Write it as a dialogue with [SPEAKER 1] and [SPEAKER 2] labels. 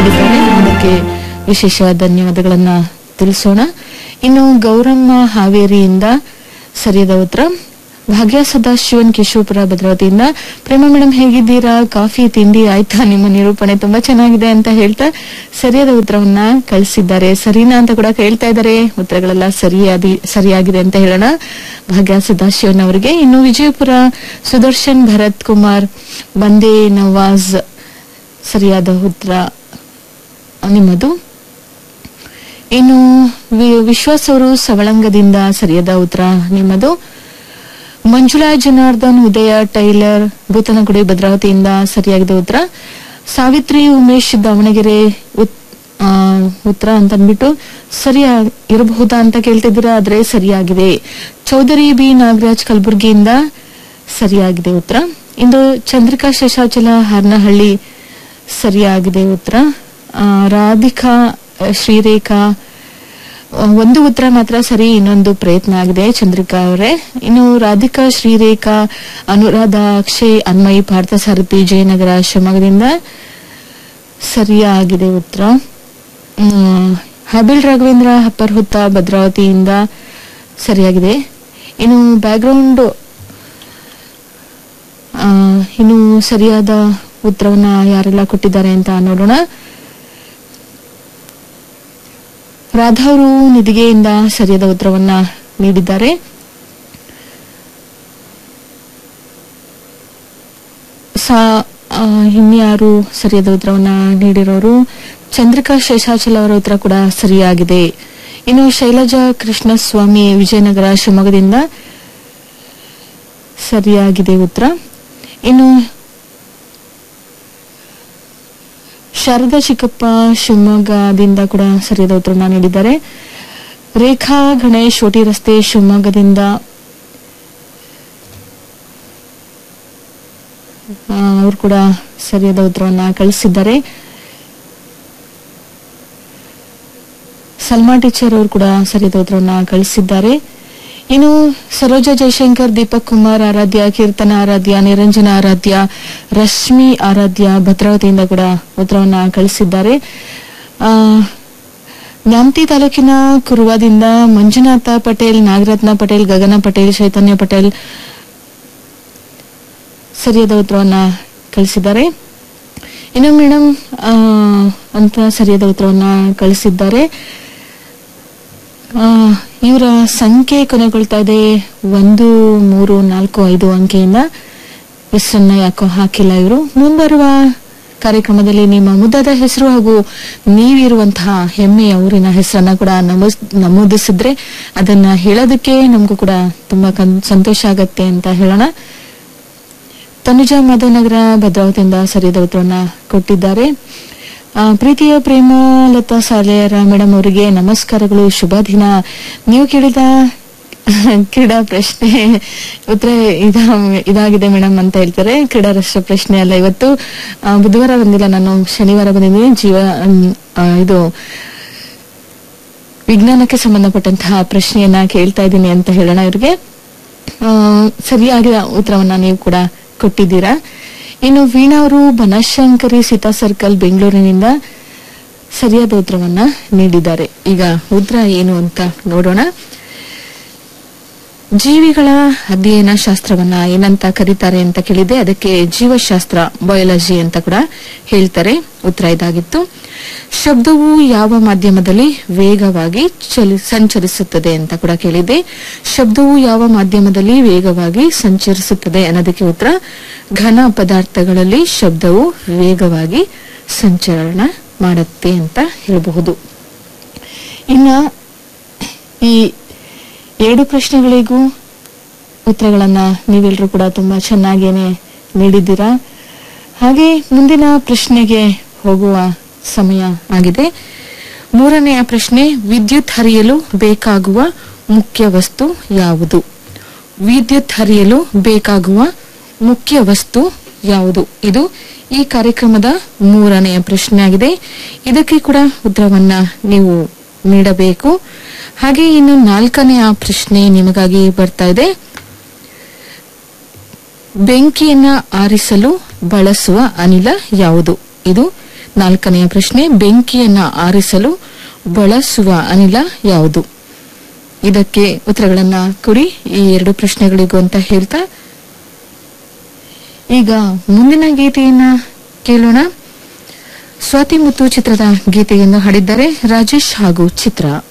[SPEAKER 1] ಹೇಳಿದ್ದಾರೆ ಅದಕ್ಕೆ ವಿಶೇಷ ಧನ್ಯವಾದಗಳನ್ನ ತಿಳಿಸೋಣ ಇನ್ನು ಗೌರಮ್ಮ ಹಾವೇರಿಯಿಂದ ಸರಿಯಾದ ಉತ್ತರ ಭಾಗ್ಯ ಸದಾಶಿವನ್ ಕೇಶವಪುರ ಭದ್ರಾವತಿಯಿಂದ ಪ್ರೇಮ ಮೇಡಮ್ ಹೇಗಿದ್ದೀರಾ ಕಾಫಿ ತಿಂಡಿ ಆಯ್ತಾ ನಿಮ್ಮ ನಿರೂಪಣೆ ತುಂಬಾ ಚೆನ್ನಾಗಿದೆ ಅಂತ ಹೇಳ್ತಾ ಸರಿಯಾದ ಉತ್ತರವನ್ನ ಕಳಿಸಿದ್ದಾರೆ ಸರಿನಾ ಅಂತ ಕೂಡ ಕೇಳ್ತಾ ಇದ್ದಾರೆ ಉತ್ತರಗಳೆಲ್ಲ ಸರಿಯಾದಿ ಸರಿಯಾಗಿದೆ ಅಂತ ಹೇಳೋಣ ಭಾಗ್ಯ ಸದಾಶಿವನ್ ಅವರಿಗೆ ಇನ್ನು ವಿಜಯಪುರ ಸುದರ್ಶನ್ ಭರತ್ ಕುಮಾರ್ ಬಂದೇ ನವಾಜ್ ಸರಿಯಾದ ಉತ್ತರ ನಿಮ್ಮದು ಇನ್ನು ವಿ- ವಿಶ್ವಾಸ್ ಅವರು ಸವಳಂಗದಿಂದ ಸರಿಯಾದ ಉತ್ತರ ನಿಮ್ಮದು ಮಂಜುಳಾ ಜನಾರ್ದನ್ ಉದಯ ಟೈಲರ್ ಭೂತನಗುಡಿ ಭದ್ರಾವತಿಯಿಂದ ಸರಿಯಾಗಿದೆ ಉತ್ತರ ಸಾವಿತ್ರಿ ಉಮೇಶ್ ದಾವಣಗೆರೆ ಉತ್- ಆ, ಉತ್ತರ ಅಂತ ಅಂದ್ಬಿಟ್ಟು ಸರಿಯಾ ಇರಬಹುದಾ ಅಂತ ಕೇಳ್ತಿದ್ದೀರಾ ಆದ್ರೆ ಸರಿಯಾಗಿದೆ ಚೌಧರಿ ಬಿ ನಾಗರಾಜ್ ಕಲಬುರ್ಗಿಯಿಂದ ಸರಿಯಾಗಿದೆ ಉತ್ತರ ಇಂದು ಚಂದ್ರಿಕಾ ಶೇಷಾಚಲ ಹಾರನಹಳ್ಳಿ ಸರಿಯಾಗಿದೆ ಉತ್ತರ ಆ, ರಾಧಿಕಾ ಆ, ಶ್ರೀರೇಖಾ ಆ, ಒಂದು ಉತ್ತರ ಮಾತ್ರ ಸರಿ ಇನ್ನೊಂದು ಪ್ರಯತ್ನ ಆಗಿದೆ ಚಂದ್ರಿಕಾ ಅವರೇ ಇನ್ನು ರಾಧಿಕಾ ಶ್ರೀರೇಖಾ ಅನುರಾಧ ಅಕ್ಷಯ್ ಅನ್ಮಯಿ ಪಾರ್ಥಸಾರಥಿ ಜಯನಗರ ಶಿವಮೊಗ್ಗದಿಂದ ಸರಿಯಾಗಿದೆ ಉತ್ತರ ಹ್ಮ್, ಹಬಿಲ್ ರಾಘವೇಂದ್ರ ಹಪ್ಪರ್ಹುತ್ತ ಭದ್ರಾವತಿಯಿಂದ ಸರಿಯಾಗಿದೆ ಇನ್ನು ಬ್ಯಾಕ್ಗ್ರೌಂಡ್ ಇನ್ನು ಸರಿಯಾದ ಉತ್ತರವನ್ನ ಯಾರೆಲ್ಲ ಕೊಟ್ಟಿದ್ದಾರೆ ಅಂತ ನೋಡೋಣ ರಾಧಾ ಅವರು ನಿಧಿಗೆಯಿಂದ ಸರಿಯಾದ ಉತ್ತರವನ್ನ ನೀಡಿದ್ದಾರೆ ಸಾ ಆ, ಇನ್ಯಾರು ಸರಿಯಾದ ಉತ್ತರವನ್ನ ನೀಡಿರೋರು ಚಂದ್ರಿಕಾ ಶೇಷಾಚಲ ಅವರ ಉತ್ತರ ಕೂಡ ಸರಿಯಾಗಿದೆ ಇನ್ನು ಶೈಲಜಾ ಕೃಷ್ಣಸ್ವಾಮಿ ವಿಜಯನಗರ ಶಿವಮೊಗ್ಗದಿಂದ ಸರಿಯಾಗಿದೆ ಉತ್ತರ ಇನ್ನು ಶಾರದಾ ಚಿಕ್ಕಪ್ಪ ಶಿವಮೊಗ್ಗದಿಂದ ಕೂಡ ಸರಿಯಾದ ಉತ್ತರವನ್ನು ನೀಡಿದ್ದಾರೆ ರೇಖಾ ಗಣೇಶ್ ಓಟಿ ರಸ್ತೆ ಶಿವಮೊಗ್ಗದಿಂದ ಅವರು ಕೂಡ ಸರಿಯಾದ ಉತ್ತರವನ್ನ ಕಳಿಸಿದ್ದಾರೆ ಸಲ್ಮಾ ಟೀಚರ್ ಅವರು ಕೂಡ ಸರಿಯಾದ ಉತ್ತರವನ್ನ ಕಳಿಸಿದ್ದಾರೆ ಇನ್ನು ಸರೋಜಾ ಜಯಶಂಕರ್ ದೀಪಕ್ ಕುಮಾರ್ ಆರಾಧ್ಯ ಕೀರ್ತನ ಆರಾಧ್ಯ ನಿರಂಜನ ಆರಾಧ್ಯ ರಶ್ಮಿ ಆರಾಧ್ಯ ಭದ್ರಾವತಿಯಿಂದ ಕೂಡ ಉತ್ತರವನ್ನ ಕಳಿಸಿದ್ದಾರೆ ಆ, ನ್ಯಾಮತಿ ತಾಲೂಕಿನ ಕುರುವಾದಿಂದ ಮಂಜುನಾಥ ಪಟೇಲ್ ನಾಗರತ್ನ ಪಟೇಲ್ ಗಗನ ಪಟೇಲ್ ಚೈತನ್ಯ ಪಟೇಲ್ ಸರಿಯಾದ ಉತ್ತರವನ್ನ ಕಳಿಸಿದ್ದಾರೆ ಇನ್ನು ಮೇಡಮ್ ಆ, ಅಂತ ಸರಿಯಾದ ಉತ್ತರವನ್ನ ಕಳಿಸಿದ್ದಾರೆ ಆ, ಇವರ ಸಂಖ್ಯೆ ಕೊನೆಗೊಳ್ತಾ ಇದೆ ಒಂದು ಮೂರು ನಾಲ್ಕು ಐದು ಅಂಕೆಯಿಂದ ಹೆಸರನ್ನ ಯಾಕೋ ಹಾಕಿಲ್ಲ ಇವರು ಮುಂಬರುವ ಕಾರ್ಯಕ್ರಮದಲ್ಲಿ ನಿಮ್ಮ ಮುದ್ದಾದ ಹೆಸರು ಹಾಗೂ ನೀವಿರುವಂತಹ ಹೆಮ್ಮೆಯ ಊರಿನ ಹೆಸರನ್ನ ಕೂಡ ನಮೂಸ್- ನಮೂದಿಸಿದ್ರೆ ಅದನ್ನ ಹೇಳೋದಕ್ಕೆ ನಮಗೂ ಕೂಡ ತುಂಬಾ ಕನ್- ಸಂತೋಷ ಆಗತ್ತೆ ಅಂತ ಹೇಳೋಣ ತನುಜಾ ಮಾಧವನಗರ ಭದ್ರಾವತಿಯಿಂದ ಸರಿಯಾದ ಉತ್ತರವನ್ನ ಕೊಟ್ಟಿದ್ದಾರೆ ಆ, ಪ್ರೀತಿಯ ಪ್ರೇಮ ಲತಾ ಸಾಲೆಯರ ಮೇಡಮ್ ಅವರಿಗೆ ನಮಸ್ಕಾರಗಳು ಶುಭ ದಿನ ನೀವು ಕೇಳಿದ ಕ್ರೀಡಾ ಪ್ರಶ್ನೆ ಉತ್ತರ ಇದ- ಇದಾಗಿದೆ ಮೇಡಮ್ ಅಂತ ಹೇಳ್ತಾರೆ ಕ್ರೀಡಾ ರಾಷ್ಟ್ರ ಪ್ರಶ್ನೆ ಅಲ್ಲ ಇವತ್ತು ಆ, ಬುಧವಾರ ಬಂದಿಲ್ಲ ನಾನು ಶನಿವಾರ ಬಂದಿದ್ದೀನಿ ಜೀವ ಮ್, ಆ, ಇದು ವಿಜ್ಞಾನಕ್ಕೆ ಸಂಬಂಧಪಟ್ಟಂತಹ ಪ್ರಶ್ನೆಯನ್ನ ಕೇಳ್ತಾ ಇದ್ದೀನಿ ಅಂತ ಹೇಳೋಣ ಇವ್ರಿಗೆ ಆ, ಸರಿಯಾದ ಉತ್ತರವನ್ನ ನೀವು ಕೂಡ ಕೊಟ್ಟಿದ್ದೀರಾ ಇನ್ನು ವೀಣಾ ಅವರು ಬನಶಂಕರಿ ಸೀತಾ ಸರ್ಕಲ್ ಬೆಂಗಳೂರಿನಿಂದ ಸರಿಯಾದ ಉತ್ತರವನ್ನ ನೀಡಿದ್ದಾರೆ ಈಗ ಉತ್ತರ ಏನು ಅಂತ ನೋಡೋಣ ಜೀವಿಗಳ ಅಧ್ಯಯನ ಶಾಸ್ತ್ರವನ್ನ ಏನಂತ ಕರೀತಾರೆ ಅಂತ ಕೇಳಿದೆ ಅದಕ್ಕೆ ಜೀವಶಾಸ್ತ್ರ ಬಯಾಲಜಿ ಅಂತ ಕೂಡ ಹೇಳ್ತಾರೆ ಉತ್ತರ ಇದಾಗಿತ್ತು ಶಬ್ದವು ಯಾವ ಮಾಧ್ಯಮದಲ್ಲಿ ವೇಗವಾಗಿ ಚಲಿ- ಸಂಚರಿಸುತ್ತದೆ ಅಂತ ಕೂಡ ಕೇಳಿದೆ ಶಬ್ದವು ಯಾವ ಮಾಧ್ಯಮದಲ್ಲಿ ವೇಗವಾಗಿ ಸಂಚರಿಸುತ್ತದೆ ಅನ್ನೋದಕ್ಕೆ ಉತ್ತರ ಘನ ಪದಾರ್ಥಗಳಲ್ಲಿ ಶಬ್ದವು ವೇಗವಾಗಿ ಸಂಚರಣ ಮಾಡುತ್ತೆ ಅಂತ ಹೇಳಬಹುದು ಇನ್ನ ಈ ಎರಡು ಪ್ರಶ್ನೆಗಳಿಗೂ ಉತ್ತರಗಳನ್ನ ನೀವೆಲ್ಲರೂ ಕೂಡ ತುಂಬಾ ಚೆನ್ನಾಗೇನೆ ನೀಡಿದ್ದೀರಾ ಹಾಗೆ ಮುಂದಿನ ಪ್ರಶ್ನೆಗೆ ಹೋಗುವ ಸಮಯ ಆಗಿದೆ ಮೂರನೆಯ ಪ್ರಶ್ನೆ ವಿದ್ಯುತ್ ಹರಿಯಲು ಬೇಕಾಗುವ ಮುಖ್ಯ ವಸ್ತು ಯಾವುದು ವಿದ್ಯುತ್ ಹರಿಯಲು ಬೇಕಾಗುವ ಮುಖ್ಯ ವಸ್ತು ಯಾವುದು ಇದು ಈ ಕಾರ್ಯಕ್ರಮದ ಮೂರನೆಯ ಪ್ರಶ್ನೆ ಆಗಿದೆ ಇದಕ್ಕೆ ಕೂಡ ಉತ್ತರವನ್ನ ನೀವು ನೀಡಬೇಕು ಹಾಗೆ ಇನ್ನು ನಾಲ್ಕನೆಯ ಪ್ರಶ್ನೆ ನಿಮಗಾಗಿ ಬರ್ತಾ ಇದೆ ಬೆಂಕಿಯನ್ನ ಆರಿಸಲು ಬಳಸುವ ಅನಿಲ ಯಾವುದು ಇದು ನಾಲ್ಕನೆಯ ಪ್ರಶ್ನೆ ಬೆಂಕಿಯನ್ನ ಆರಿಸಲು ಬಳಸುವ ಅನಿಲ ಯಾವುದು ಇದಕ್ಕೆ ಉತ್ತರಗಳನ್ನ ಕೊಡಿ ಈ ಎರಡು ಪ್ರಶ್ನೆಗಳಿಗೂ ಅಂತ ಹೇಳ್ತಾ ಈಗ ಮುಂದಿನ ಗೀತೆಯನ್ನ ಕೇಳೋಣ ಸ್ವಾತಿ ಮುತ್ತು ಚಿತ್ರದ ಗೀತೆಯನ್ನು ಹಾಡಿದ್ದಾರೆ ರಾಜೇಶ್ ಹಾಗೂ ಚಿತ್ರ